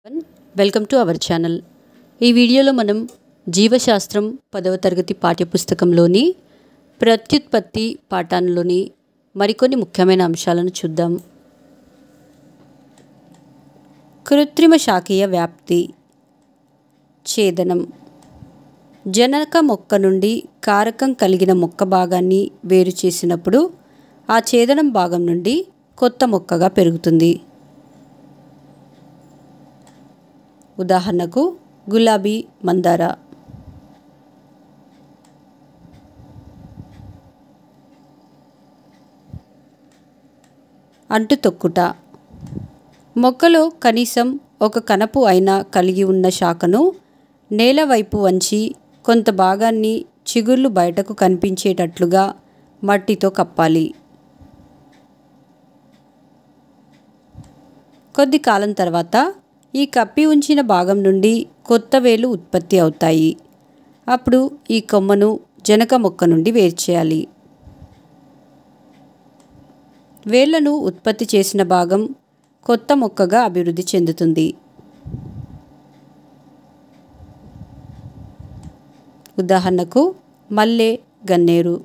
welcome to our channel ఈ వీడియోలో మనం జీవశాస్త్రం పదవ తరగతి పాఠ్యపుస్తకంలోని ప్రత్యుత్పత్తి పాఠాన్లోని మరికొన్ని ముఖ్యమైన అంశాలను చూద్దాం కృత్రిమ శాఖీయ వ్యాప్తి ఛేదనం జనక మొక్క నుండి కారకం కలిగిన మొక్క భాగాన్ని వేరు చేసినప్పుడు ఆ ఛేదనం భాగం నుండి కొత్త మొక్కగా పెరుగుతుంది ఉదాహరణకు గులాబీ మందార అంటు తొక్కుట మొక్కలో కనీసం ఒక కనపు అయినా కలిగి ఉన్న శాఖను నేల వైపు వంచి కొంత భాగాన్ని చిగుర్లు బయటకు కనిపించేటట్లుగా మట్టితో కప్పాలి కొద్ది కాలం తర్వాత ఈ కప్పి ఉంచిన భాగం నుండి కొత్త వేలు ఉత్పత్తి అవుతాయి అప్పుడు ఈ కొమ్మను జనక మొక్క నుండి వేరు చేయాలి వేళ్లను ఉత్పత్తి చేసిన భాగం కొత్త మొక్కగా అభివృద్ధి చెందుతుంది ఉదాహరణకు మల్లె గన్నేరు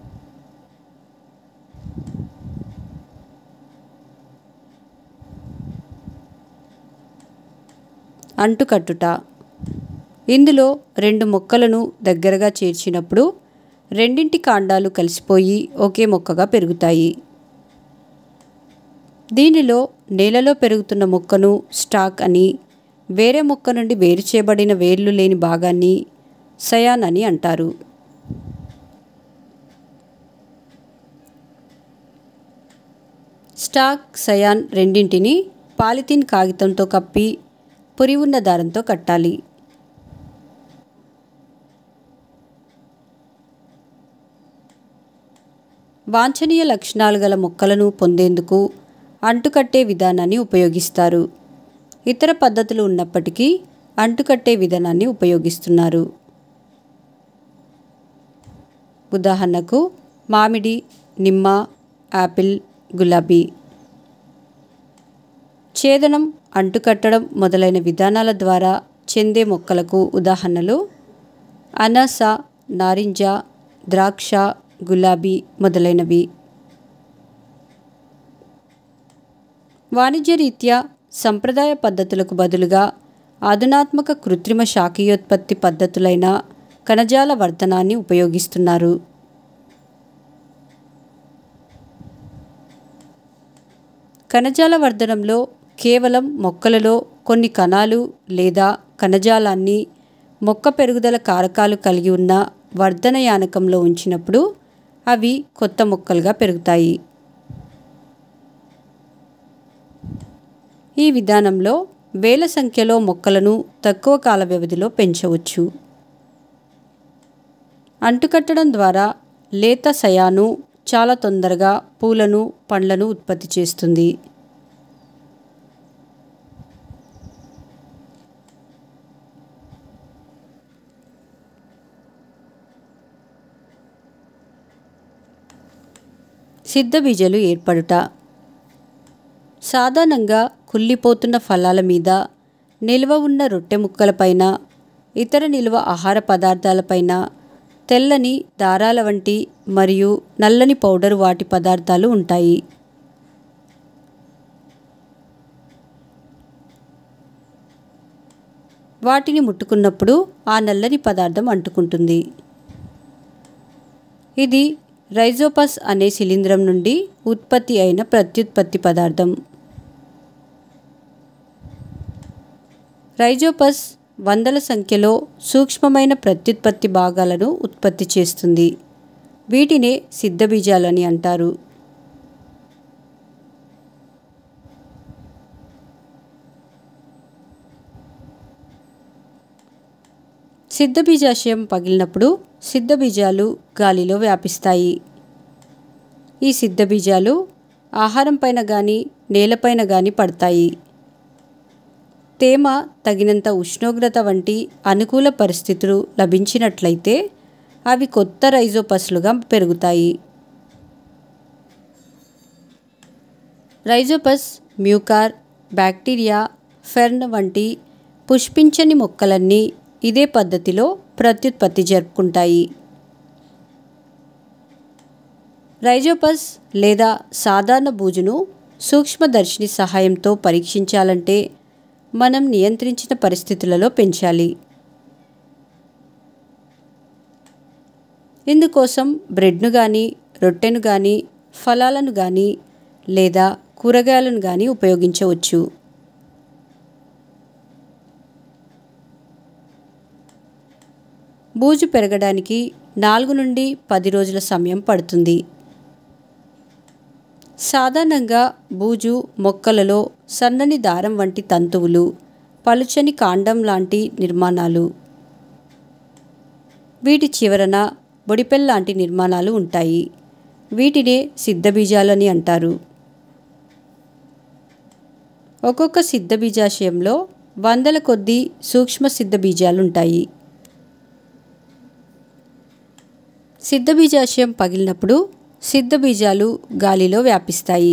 అంటుకట్టుట ఇందులో రెండు మొక్కలను దగ్గరగా చేర్చినప్పుడు రెండింటి కాండాలు కలిసిపోయి ఒకే మొక్కగా పెరుగుతాయి దీనిలో నేలలో పెరుగుతున్న మొక్కను స్టాక్ అని వేరే మొక్క నుండి వేరు చేయబడిన వేర్లు లేని భాగాన్ని సయాన్ అని అంటారు స్టాక్ సయాన్ రెండింటిని పాలిథిన్ కాగితంతో కప్పి పురి ఉన్న దారంతో కట్టాలి వాంఛనీయ లక్షణాలు గల మొక్కలను పొందేందుకు అంటుకట్టే విధానాన్ని ఉపయోగిస్తారు ఇతర పద్ధతులు ఉన్నప్పటికీ అంటుకట్టే విధానాన్ని ఉపయోగిస్తున్నారు ఉదాహరణకు మామిడి నిమ్మ యాపిల్ గులాబీ ఛేదనం అంటుకట్టడం మొదలైన విధానాల ద్వారా చెందే మొక్కలకు ఉదాహరణలు అనాస నారింజ ద్రాక్ష గులాబీ మొదలైనవి వాణిజ్యరీత్యా సంప్రదాయ పద్ధతులకు బదులుగా ఆధునాత్మక కృత్రిమ శాఖీయోత్పత్తి పద్ధతులైన కణజాల వర్ధనాన్ని ఉపయోగిస్తున్నారు కణజాల వర్ధనంలో కేవలం మొక్కలలో కొన్ని కణాలు లేదా కణజాలాన్ని మొక్క పెరుగుదల కారకాలు కలిగి ఉన్న వర్ధన యానకంలో ఉంచినప్పుడు అవి కొత్త మొక్కలుగా పెరుగుతాయి ఈ విధానంలో వేల సంఖ్యలో మొక్కలను తక్కువ కాల వ్యవధిలో పెంచవచ్చు అంటుకట్టడం ద్వారా లేత సయాను చాలా తొందరగా పూలను పండ్లను ఉత్పత్తి చేస్తుంది సిద్ధబీజలు ఏర్పడుట సాధారణంగా కుళ్ళిపోతున్న ఫలాల మీద నిల్వ ఉన్న రొట్టె ముక్కలపైన ఇతర నిల్వ ఆహార పదార్థాలపైన తెల్లని దారాల వంటి మరియు నల్లని పౌడర్ వాటి పదార్థాలు ఉంటాయి వాటిని ముట్టుకున్నప్పుడు ఆ నల్లని పదార్థం అంటుకుంటుంది ఇది రైజోపస్ అనే శిలీంధ్రం నుండి ఉత్పత్తి అయిన ప్రత్యుత్పత్తి పదార్థం రైజోపస్ వందల సంఖ్యలో సూక్ష్మమైన ప్రత్యుత్పత్తి భాగాలను ఉత్పత్తి చేస్తుంది వీటినే సిద్ధబీజాలని అంటారు సిద్ధబీజాశయం పగిలినప్పుడు సిద్ధబీజాలు గాలిలో వ్యాపిస్తాయి ఈ సిద్ధబీజాలు ఆహారం పైన కానీ నేలపైన కానీ పడతాయి తేమ తగినంత ఉష్ణోగ్రత వంటి అనుకూల పరిస్థితులు లభించినట్లయితే అవి కొత్త రైజోపస్లుగా పెరుగుతాయి రైజోపస్ మ్యూకార్ బ్యాక్టీరియా ఫెర్న్ వంటి పుష్పించని మొక్కలన్నీ ఇదే పద్ధతిలో ప్రత్యుత్పత్తి జరుపుకుంటాయి రైజోపస్ లేదా సాధారణ బూజును సూక్ష్మదర్శిని సహాయంతో పరీక్షించాలంటే మనం నియంత్రించిన పరిస్థితులలో పెంచాలి ఇందుకోసం బ్రెడ్ను కానీ రొట్టెను కానీ ఫలాలను కానీ లేదా కూరగాయలను కానీ ఉపయోగించవచ్చు బూజు పెరగడానికి నాలుగు నుండి పది రోజుల సమయం పడుతుంది సాధారణంగా బూజు మొక్కలలో సన్నని దారం వంటి తంతువులు పలుచని కాండం లాంటి నిర్మాణాలు వీటి చివరన బొడిపెల్ లాంటి నిర్మాణాలు ఉంటాయి వీటినే సిద్ధబీజాలు అని అంటారు ఒక్కొక్క సిద్ధబీజాశయంలో వందల కొద్దీ సూక్ష్మ సిద్ధబీజాలు ఉంటాయి సిద్ధబీజాశయం పగిలినప్పుడు సిద్ధబీజాలు గాలిలో వ్యాపిస్తాయి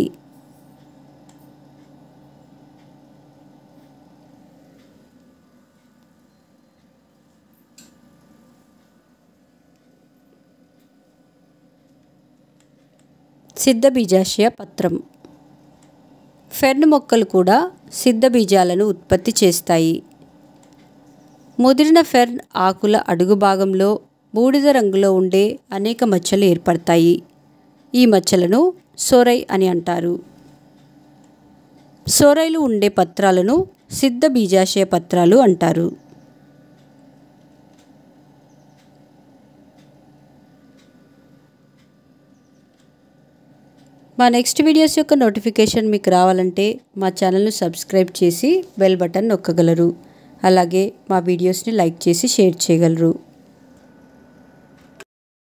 సిద్ధబీజాశయ పత్రం ఫెర్న్ మొక్కలు కూడా సిద్ధబీజాలను ఉత్పత్తి చేస్తాయి ముదిరిన ఫెర్న్ ఆకుల అడుగు భాగంలో బూడిద రంగులో ఉండే అనేక మచ్చలు ఏర్పడతాయి ఈ మచ్చలను సొరై అని అంటారు సొరైలు ఉండే పత్రాలను సిద్ధ బీజాశయ పత్రాలు అంటారు మా నెక్స్ట్ వీడియోస్ యొక్క నోటిఫికేషన్ మీకు రావాలంటే మా ఛానల్ను సబ్స్క్రైబ్ చేసి బెల్ బటన్ నొక్కగలరు అలాగే మా వీడియోస్ని లైక్ చేసి షేర్ చేయగలరు